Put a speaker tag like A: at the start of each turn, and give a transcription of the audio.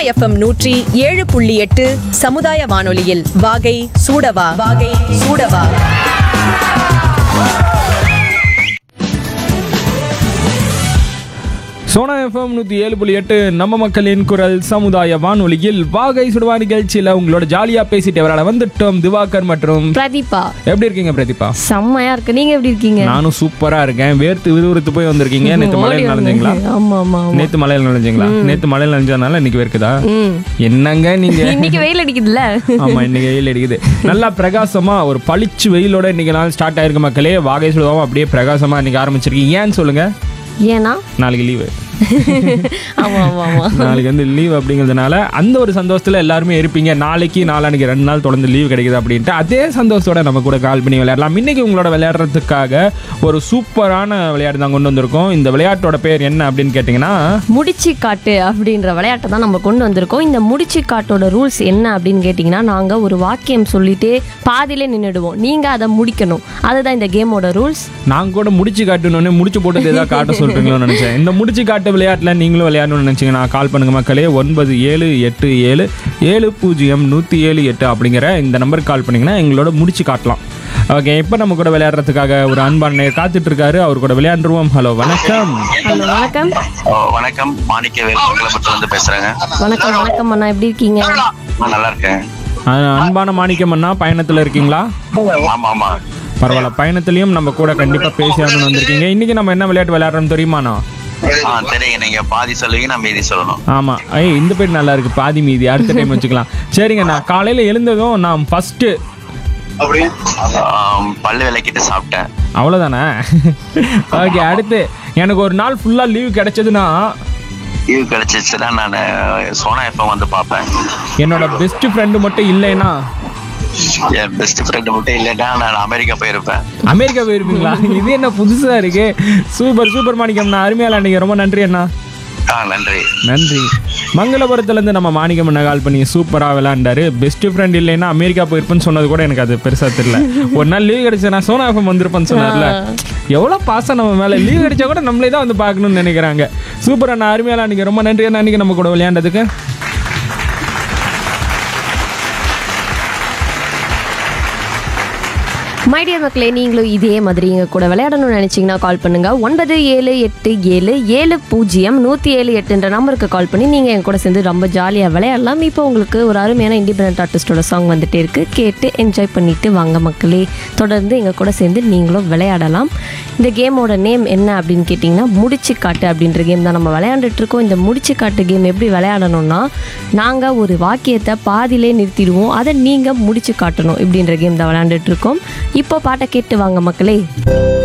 A: FM நூற்றி ஏழு புள்ளி எட்டு சமுதாய வானொலியில் வாகை சூடவா வாகை சூடவா
B: சோனா எஃப்எம் நூற்றி ஏழு புள்ளி எட்டு நம்ம மக்களின் குரல் சமுதாய வானொலியில் வாகை சுடுவா நிகழ்ச்சியில் உங்களோட ஜாலியாக பேசிட்டு வரல வந்துட்டோம் திவாகர் மற்றும்
C: பிரதீபா
B: எப்படி இருக்கீங்க பிரதீபா
C: செம்மையா இருக்கு நீங்க எப்படி இருக்கீங்க
B: நானும் சூப்பரா இருக்கேன் வேர்த்து விறுவிறுத்து போய் வந்திருக்கீங்க நேற்று மழையில்
C: ஓடி
B: நனைஞ்சிங்களா
C: வந்தேன். ஆமா ஆமா ஆமா
B: நேற்று மழையில் நனைஞ்சிங்களா நேற்று மழையில் நனைஞ்சதுனால இன்னைக்கு வேர்க்குதா
C: ம்.
B: என்னங்க நீங்க
C: இன்னைக்கு வெயில் அடிக்குதுல்ல
B: ஆமா இன்னைக்கு வெயில் அடிக்குது நல்லா பிரகாசமா ஒரு பளிச்சு வெயிலோட இன்னைக்கு நாள் ஸ்டார்ட் ஆயிருக்கு மக்களே வாகை சுடுவாம அப்படியே பிரகாசமா இன்னைக்கு ஆரம்பிச்சிருக்கீங்க ஏன்னு சொல்லுங்க
C: ஏன்னா
B: நாளைக்கு லீவு
C: ஆமா ஆமா ஆமா
B: நாளைக்கு வந்து லீவ் அப்படிங்கிறதுனால அந்த ஒரு சந்தோஷத்தில் எல்லாருமே இருப்பீங்க நாளைக்கு நாளானிக்கு ரெண்டு நாள் தொடர்ந்து லீவ் கிடைக்குது அப்படின்ட்டு அதே சந்தோஷத்தோட நம்ம கூட கால் பண்ணி விளையாடலாம் இன்னைக்கு உங்களோட விளையாடுறதுக்காக ஒரு சூப்பரான விளையாட்டு தான் கொண்டு வந்திருக்கோம் இந்த விளையாட்டோட பேர் என்ன அப்படின்னு கேட்டிங்கன்னா
C: முடிச்சு காட்டு அப்படின்ற விளையாட்டை தான் நம்ம கொண்டு வந்திருக்கோம் இந்த முடிச்சு காட்டோட ரூல்ஸ் என்ன அப்படின்னு கேட்டிங்கன்னா நாங்கள் ஒரு வாக்கியம் சொல்லிட்டு பாதியிலே நின்றுடுவோம் நீங்கள் அதை முடிக்கணும் அதுதான் இந்த கேமோட ரூல்ஸ்
B: நான் கூட முடிச்சு காட்டணும்னு முடிச்சு போட்டது ஏதாவது காட்ட சொல்றீங்களோன்னு நினைச்சேன் இந்த முடிச்சு காட்டு விளையாட்டில் நீங்களும் விளையாடணும்னு நினைச்சீங்கன்னா கால் பண்ணுங்க மக்களே ஒன்பது ஏழு எட்டு ஏழு ஏழு பூஜ்ஜியம் நூற்றி ஏழு எட்டு அப்படிங்கிற இந்த நம்பருக்கு கால் பண்ணீங்கன்னா எங்களோட முடிச்சு காட்டலாம் ஓகே இப்போ நம்ம கூட விளையாடுறதுக்காக ஒரு அன்பான நேயர் காத்துட்டு இருக்காரு அவர் கூட விளையாண்டுருவோம் ஹலோ வணக்கம்
C: ஹலோ வணக்கம்
D: ஓ, வணக்கம் மாணிக்கவேல் மங்களபுரத்துல இருந்து பேசுறேங்க
C: வணக்கம் வணக்கம் அண்ணா எப்படி இருக்கீங்க
D: நான் நல்லா இருக்கேன்
B: அஹ், அன்பான மாணிக்கம் அண்ணா பயணத்தில் இருக்கீங்களா
D: ஆமா ஆமா
B: பரவாயில்ல பயணத்துலையும் நம்ம கூட கண்டிப்பாக பேசி ஆகணும்னு வந்திருக்கீங்க இன்னைக்கு நம்ம என்ன விளையாட்டு விளையாடுறோம் தெரியுமாண்ணா
D: ஆ தெரியுங்க நீங்க பாதி சொல்லுவீங்க நான் மீதி சொல்லணும்
B: ஆமாம் ஐய் இந்த பேர் நல்லா இருக்கு பாதி மீதி அடுத்த டைம் வச்சுக்கலாம் சரிங்க நான் காலையில் எழுந்ததும் நான் ஃபஸ்ட்டு
D: ஆம், பல்லு விளக்கிட்டு சாப்பிட்டேன்
B: அவ்வளோதானே ஓகே அடுத்து எனக்கு ஒரு நாள் ஃபுல்லாக லீவ் கிடைச்சதுன்னா
D: லீவு கிடைச்சிச்சுன்னா நான் சோனா எஃப்எம் வந்து பார்ப்பேன்
B: என்னோட பெஸ்ட் ஃப்ரெண்டு மட்டும் இல்லைன்னா
D: என் பெஸ்ட் ஃப்ரெண்டு மட்டும் இல்லைன்னா நான் அமெரிக்கா போயிருப்பேன்
B: அமெரிக்கா போயிருப்பீங்களா இது என்ன புதுசாக இருக்கு சூப்பர் சூப்பர் மாணிக்கம்ண்ணா அருமையால நீங்கள் ரொம்ப நன்றி அண்ணா
D: ஆ நன்றி
B: நன்றி மங்களபுரத்துலேருந்து நம்ம மாணிக்கம் அண்ணா கால் பண்ணி சூப்பராக விளையாண்டாரு பெஸ்ட் ஃப்ரெண்ட் இல்லைன்னா அமெரிக்கா போயிருப்பேன்னு சொன்னது கூட எனக்கு அது பெருசாக தெரியல ஒரு நாள் லீவ் கிடைச்சா நான் சோனா எஃப்எம் வந்திருப்பேன்னு சொன்னார்ல எவ்வளோ பாசம் நம்ம மேலே லீவ் கிடைச்சா கூட நம்மளே தான் வந்து பார்க்கணும்னு நினைக்கிறாங்க சூப்பர் அண்ணா அருமையால நீங்கள் ரொம்ப நன்றி அண்ணா அன்றைக்கி நம்ம கூட விளையாண்டதுக்கு
C: மைடியர் மக்களே நீங்களும் இதே மாதிரி எங்கள் கூட விளையாடணும்னு நினச்சிங்கன்னா கால் பண்ணுங்க ஒன்பது ஏழு எட்டு ஏழு ஏழு பூஜ்ஜியம் நூற்றி ஏழு எட்டுன்ற நம்பருக்கு கால் பண்ணி நீங்கள் என் கூட சேர்ந்து ரொம்ப ஜாலியாக விளையாடலாம் இப்போ உங்களுக்கு ஒரு அருமையான இண்டிபெண்ட் ஆர்டிஸ்டோட சாங் வந்துட்டே இருக்கு கேட்டு என்ஜாய் பண்ணிட்டு வாங்க மக்களே தொடர்ந்து எங்கள் கூட சேர்ந்து நீங்களும் விளையாடலாம் இந்த கேமோட நேம் என்ன அப்படின்னு கேட்டிங்கன்னா முடிச்சு காட்டு அப்படின்ற கேம் தான் நம்ம விளையாண்டுட்டு இருக்கோம் இந்த முடிச்சு காட்டு கேம் எப்படி விளையாடணும்னா நாங்கள் ஒரு வாக்கியத்தை பாதியிலே நிறுத்திடுவோம் அதை நீங்கள் முடிச்சு காட்டணும் இப்படின்ற கேம் தான் விளையாண்டுட்டு இருக்கோம் இப்போ பாட்டை கேட்டு வாங்க மக்களே